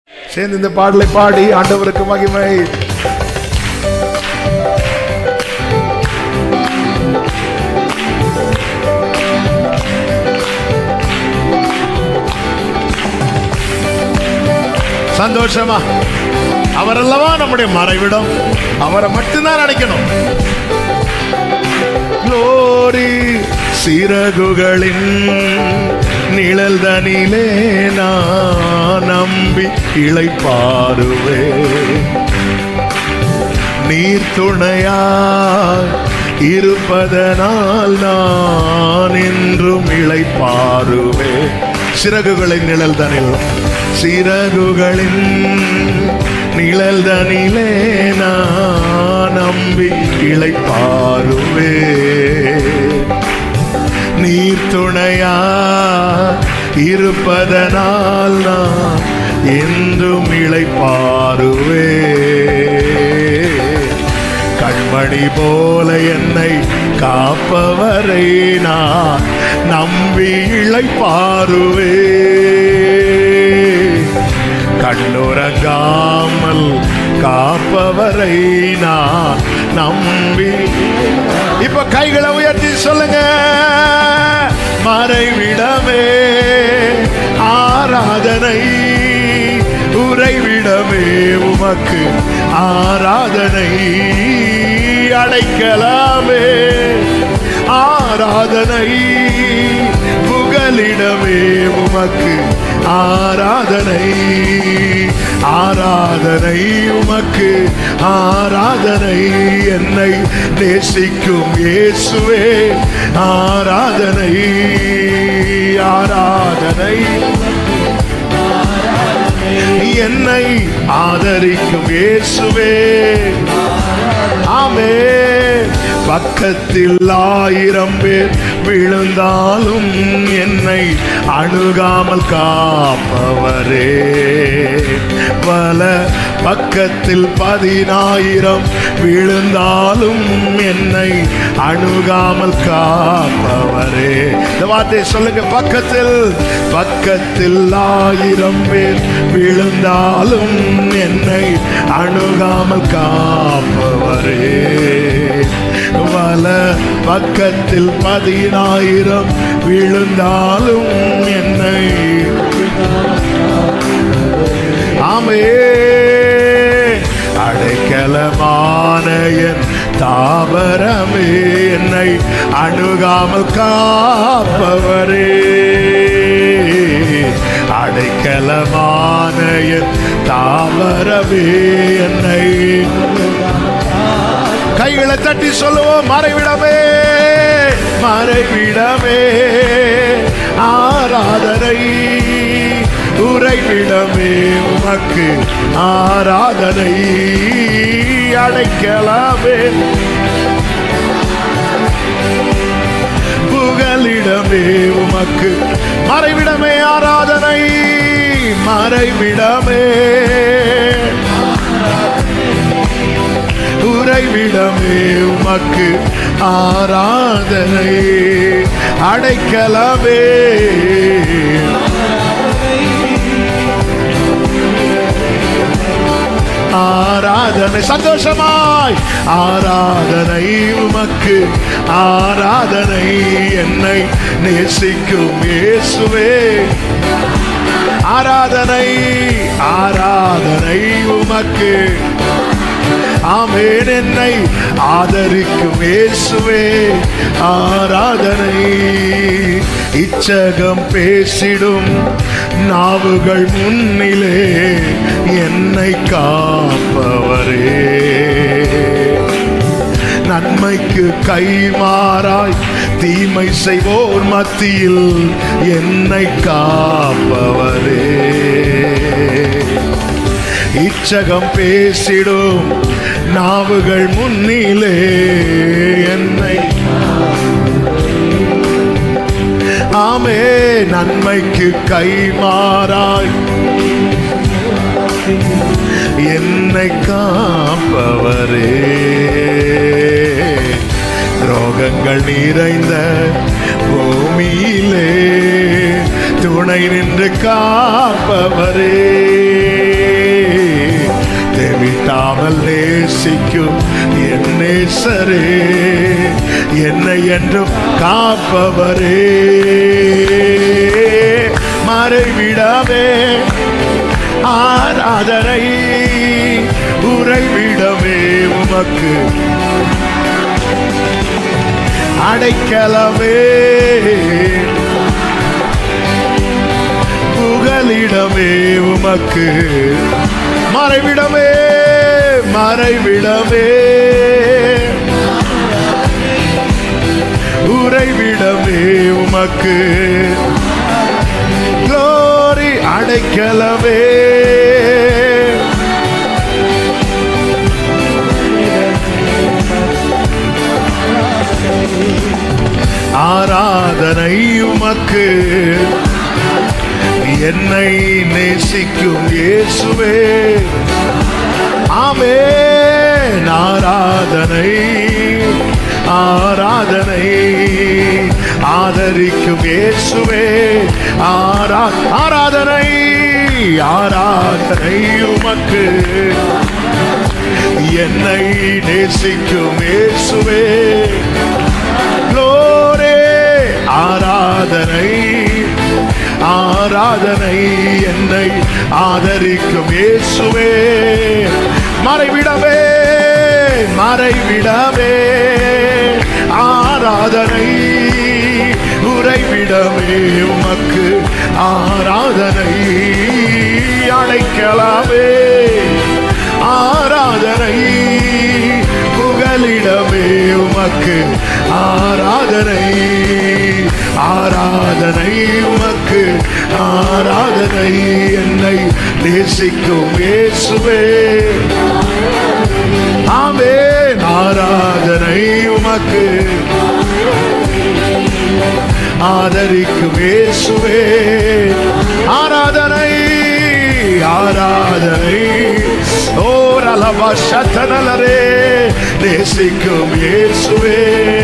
சேர்ந்து இந்த பாடலை பாடி ஆண்டவருக்கு மகிமை சந்தோஷமா அவரல்லவா நம்முடைய மறைவிடம் அவரை மட்டும்தான் நினைக்கணும் க்ளோரி சிறகுகளின் நிழல் தனிலே நான் நம்பி இளைப்பாருவே நீர் துணையாய் இருப்பதனால் நான் என்றும் இளைப்பாருவே சிறகுகளின் நிழல் தனில் சிறகுகளின் நிழல் தனிலே நான் நம்பி இளைப்பாருவே நீர் துணையா இருப்பதனால் நான் என்றும் இளைப்பாருவே கண்மணி போல என்னை காப்பவரை நான் நம்பி இளைப்பாருவே கண்ணுறங்காமல் காப்பவரை நான் நம்பி இப்ப கைகளை உயர்த்தி சொல்லுங்க மறைவிடமே ஆராதனை உறைவிடமே உமக்கு ஆராதனை அடைக்கலாமே ஆராதனை புகலிடமே உமக்கு ஆராதனை ஆராதனை உமக்கு ஆராதனை என்னை நேசிக்கும் இயேசுவே ஆராதனை ஆராதனை என்னை ஆதரிக்கும் இயேசுவே ஆமே பக்கத்தில் ஆயிரம் பேர் விழுந்தாலும் என்னை அணுகாமல் காப்பவரே பல பக்கத்தில் பதினாயிரம் விழுந்தாலும் என்னை அணுகாமல் காப்பவரே இந்த வார்த்தையை சொல்லுங்க பக்கத்தில் பக்கத்தில் ஆயிரம் பேர் விழுந்தாலும் என்னை அணுகாமல் காப்பவரே வல பக்கத்தில் பதினாயிரம் விழுந்தாலும் என்னை ஆமே அடைக்கலமான என் தாவரமே என்னை அணுகாமல் காப்பவரே அடைக்கலமான என் தாவரமே என்னை கைகளை தட்டி சொல்லுவோம் மறைவிடமே மறைவிடமே ஆராதனை உறைவிடமே உமக்கு ஆராதனை அடைக்கலாமே புகலிடமே உமக்கு மறைவிடமே ஆராதனை மறைவிடமே உறைவிடமே உமக்கு ஆராதனை அடைக்கலமே ஆராதனை சந்தோஷமாய் ஆராதனை உமக்கு ஆராதனை என்னை நேசிக்கும் இயேசுவே ஆராதனை ஆராதனை உமக்கு ஆமேன் என்னை ஆதரிக்கும் இயேசுவே ஆராதனை இச்சகம் பேசிடும் நாவுகள் முன்னிலே என்னை காப்பவரே நன்மைக்கு கைமாறாய் தீமை செய்வோர் மத்தியில் என்னை காப்பவரே இச்சகம் பேசிடும் நாவுகள் முன்னிலே என்னை ஆமே நன்மைக்கு கைமாறாய் என்னை காப்பவரே ரோகங்கள் நிறைந்த பூமியிலே துணை நின்று காப்பவரே விடாமல் நேசிக்கும் என் நேசரே என்னை என்றும் காப்பவரே மறைவிடமே ஆராதனை உறைவிடமே உமக்கு அடைக்கலமே புகலிடமே உமக்கு மறைவிடமே மறைவிடமே உறைவிடமே உமக்கு glory அடைக்கலமே ஆராதனை உமக்கு என்னை நேசிக்கும் இயேசுவே ஆமே ஆராதனை ஆராதனை ஆதரிக்கும் இயேசுவே ஆரா ஆராதனை ஆராதனை உமக்கு என்னை நேசிக்கும் இயேசுவே glory ஆராதனை ஆராதனை என்னை ஆதரிக்கும் இயேசுவே மறைவிடவே மறைவிடவே ஆராதனை உறைவிடமே உமக்கு ஆராதனை அழைக்கலாமே ஆராதனை புகலிடமே உமக்கு ஆராதனை ஆராதனை உமக்கு ஆராதனை என்னை நேசிக்கும் இயேசுவே ஆமே ஆராதனை உமக்கு ஆதரிக்கும் இயேசுவே ஆராதனை ஆராதனை ஓரலவா சத்தனலரே நேசிக்கும் இயேசுவே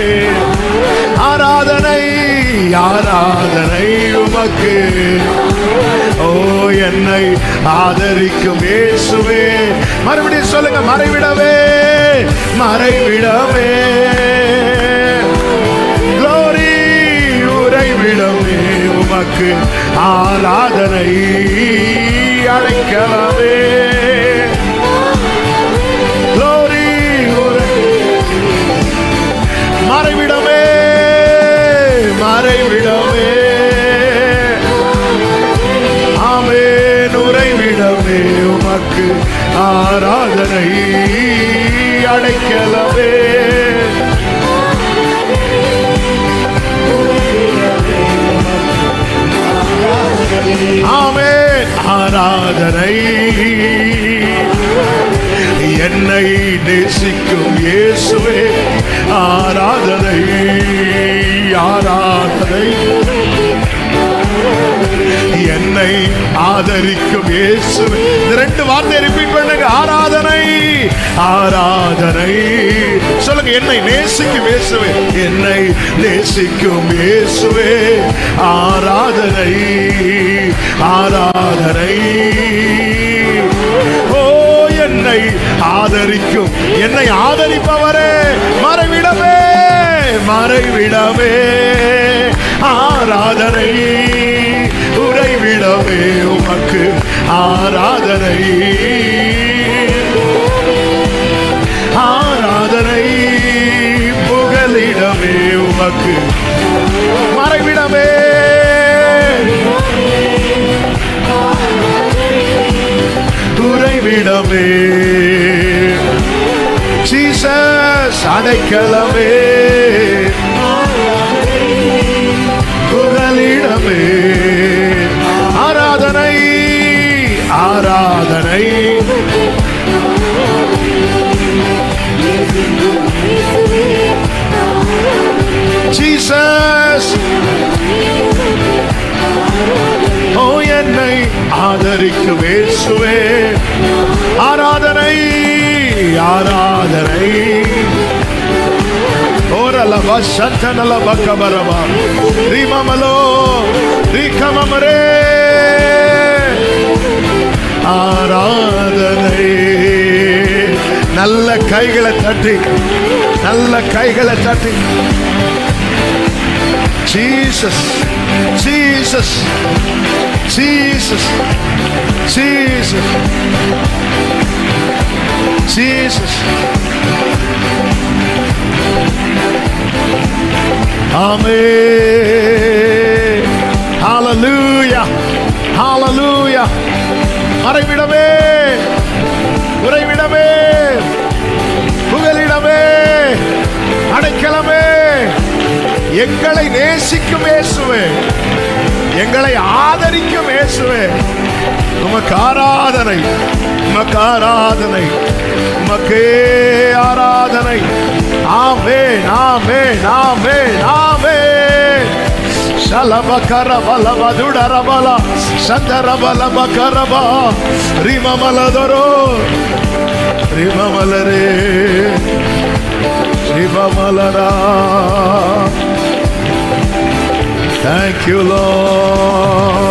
ஆராதனை ஆராதனை உமக்கு ஓ என்னை ஆதரிக்கும் இயேசுவே மறுபடியும் சொல்லுங்க மறைவிடவே மறைவிடவே glory உறைவிடமே உமக்கு ஆராதனை அழைக்கலாமே glory உறை மறைவிடமே மறைவிடமே ஆமென் உறைவிடமே உமக்கு ஆராதனை அடைக்கலமே ஆமென் ஆராதனை என்னை நேசிக்கும் இயேசுவே ஆராதனை ஆராதனை என்னை ஆதரிக்கும் இயேசுவே இந்த ரெண்டு வார்த்தையை ரிப்பீட் பண்ணுங்க ஆராதனை ஆராதனை சொல்லுங்க என்னை நேசிக்கும் இயேசுவே என்னை நேசிக்கும் இயேசுவே ஆராதனை ஆராதனை ஓ என்னை ஆதரிக்கும் என்னை ஆதரிப்பவரே மறைவிடமே மறைவிடமே ஆராதனை உறைவிடமே உமக்கு ஆராதனை ஆராதனை புகலிடமே உமக்கு மறைவிடமே உறைவிடமே ஜீசஸ் அடைக்கலமே புகலிடமே ஆராதனை ஆராதனை ஜீசஸ் ஓ என்னை ஆதரிக்கும் இயேசுவே ஆராதனை ஆராதனை ஓரலவ சத்தனல பக்கபரவா ரீமமலோ ரீகமமரே ஆராதனை நல்ல கைகளை தட்டி நல்ல கைகளை தட்டி Jesus Jesus Jesus Jesus Jesus amen hallelujah hallelujah மறைவிடமே உறைவிடமே புகலிடமே அடைக்கலமே எங்களை நேசிக்கும் இயேசுவே எங்களை ஆதரிக்கும் இயேசுவே உமக்கு ஆராதனை உமக்கு ஆராதனை உமக்கே ஆராதனை ஆமே ஆமே ஆமே ஆமே ಶಲಬಕರ ಬಲವ ದುಡರ ಬಲ ಸಂದರ ಬಲ ಬಕರಬ ರಿಮಮಲದರೋ ರಿಮಮಲರೇ ಶಿವಮಲರ ಥ್ಯಾಂಕ್ ಯು ಲೋ